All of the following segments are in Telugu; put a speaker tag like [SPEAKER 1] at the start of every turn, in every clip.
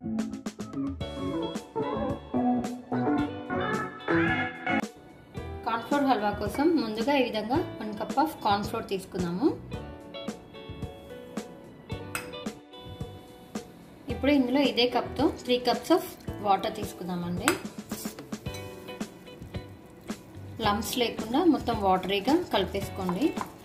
[SPEAKER 1] కార్న్ఫ్లోర్ హల్వా కోసం ముందుగా ఈ విధంగా వన్ కప్ ఆఫ్ కార్న్ఫ్లోర్ తీసుకుందాము ఇప్పుడు ఇందులో ఇదే కప్తో త్రీ కప్స్ ఆఫ్ వాటర్ తీసుకుందామండి లంప్స్ లేకుండా మొత్తం వాటరీగా కలిపేసుకోండి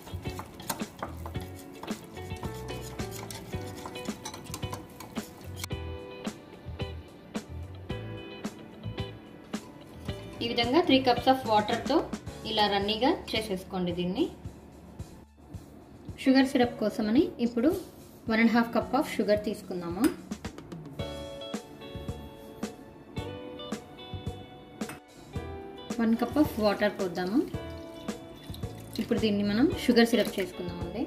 [SPEAKER 1] ఈ విధంగా త్రీ కప్స్ ఆఫ్ వాటర్తో ఇలా రన్నీగా చేసేసుకోండి దీన్ని షుగర్ సిరప్ కోసమని ఇప్పుడు one and half cup of sugar తీసుకుందాము వన్ కప్ ఆఫ్ వాటర్ పోద్దాము ఇప్పుడు దీన్ని మనం షుగర్ సిరప్ చేసుకుందామండి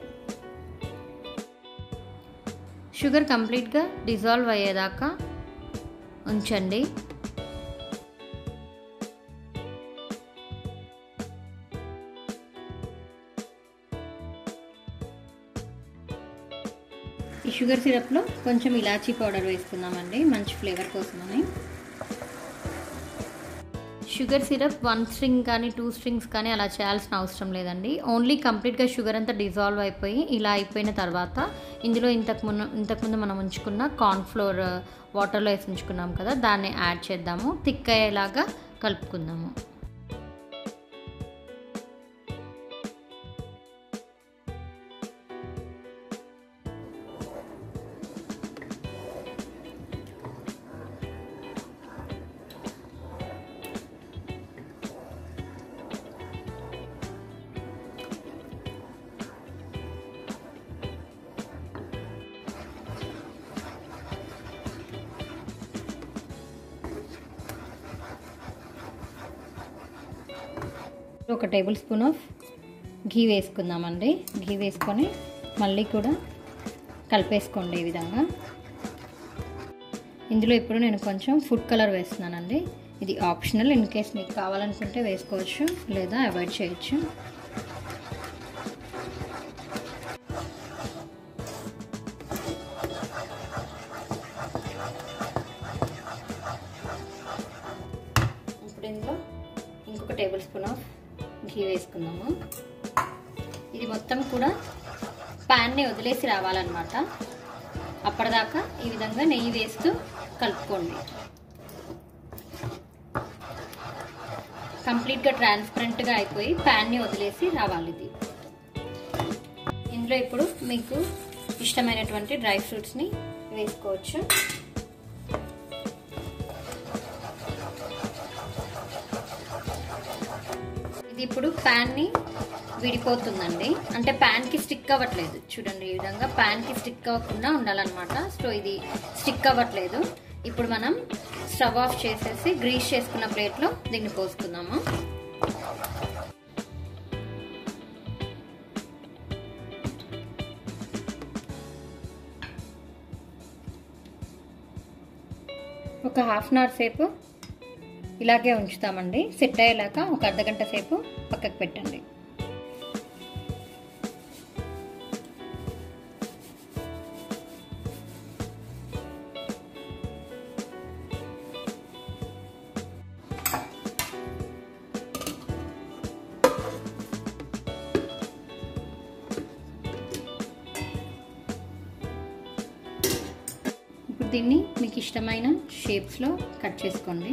[SPEAKER 1] షుగర్ కంప్లీట్గా డిజాల్వ్ అయ్యేదాకా ఉంచండి ఈ షుగర్ సిరప్లో కొంచెం ఇలాచీ పౌడర్ వేసుకుందామండి మంచి ఫ్లేవర్ కోసమని షుగర్ సిరప్ వన్ స్ట్రింగ్ కానీ టూ స్ట్రింగ్స్ కానీ అలా చేయాల్సిన అవసరం లేదండి ఓన్లీ కంప్లీట్గా షుగర్ అంతా డిజాల్వ్ అయిపోయి ఇలా అయిపోయిన తర్వాత ఇందులో ఇంతకు ముందు ఇంతకుముందు మనం ఉంచుకున్న కార్న్ఫ్లోర్ వాటర్లో వేసి ఉంచుకున్నాం కదా దాన్ని యాడ్ చేద్దాము థిక్ అయ్యేలాగా కలుపుకుందాము ఒక టేబుల్ స్పూన్ ఆఫ్ ఘీ వేసుకుందామండి ఘీ వేసుకొని మళ్ళీ కూడా కలిపేసుకోండి ఈ విధంగా ఇందులో ఇప్పుడు నేను కొంచెం ఫుడ్ కలర్ వేస్తున్నానండి ఇది ఆప్షనల్ ఇన్ కేస్ మీకు కావాలనుకుంటే వేసుకోవచ్చు లేదా అవాయిడ్ చేయొచ్చు ఇప్పుడు ఇందులో ఇంకొక టేబుల్ స్పూన్ ఆఫ్ ఘీ వేసుకుందాము ఇది మొత్తం కూడా ప్యాన్ని వదిలేసి రావాలన్నమాట అప్పటిదాకా ఈ విధంగా నెయ్యి వేస్తూ కలుపుకోండి కంప్లీట్గా ట్రాన్స్పరెంట్గా అయిపోయి ప్యాన్ని వదిలేసి రావాలి ఇది ఇందులో ఇప్పుడు మీకు ఇష్టమైనటువంటి డ్రై ఫ్రూట్స్ని వేసుకోవచ్చు ఇది ఇప్పుడు ప్యాన్ని విడిపోతుందండి అంటే ప్యాన్కి స్టిక్ అవ్వట్లేదు చూడండి ఈ విధంగా ప్యాన్కి స్టిక్ అవ్వకుండా ఉండాలన్నమాట సో ఇది స్టిక్ అవ్వట్లేదు ఇప్పుడు మనం స్టవ్ ఆఫ్ చేసేసి గ్రీస్ చేసుకున్న ప్లేట్లో దీన్ని పోసుకుందాము ఒక హాఫ్ అన్ అవర్ సేపు ఇలాగే ఉంచుతామండి సెట్ అయ్యేలాగా ఒక అర్ధగంట సేపు పక్కకు పెట్టండి ఇప్పుడు దీన్ని మీకు ఇష్టమైన షేప్స్లో కట్ చేసుకోండి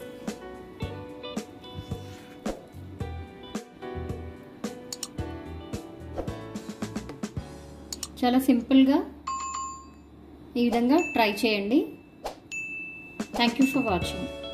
[SPEAKER 1] చాలా సింపుల్గా ఈ విధంగా ట్రై చేయండి థ్యాంక్ యూ ఫర్ వాచింగ్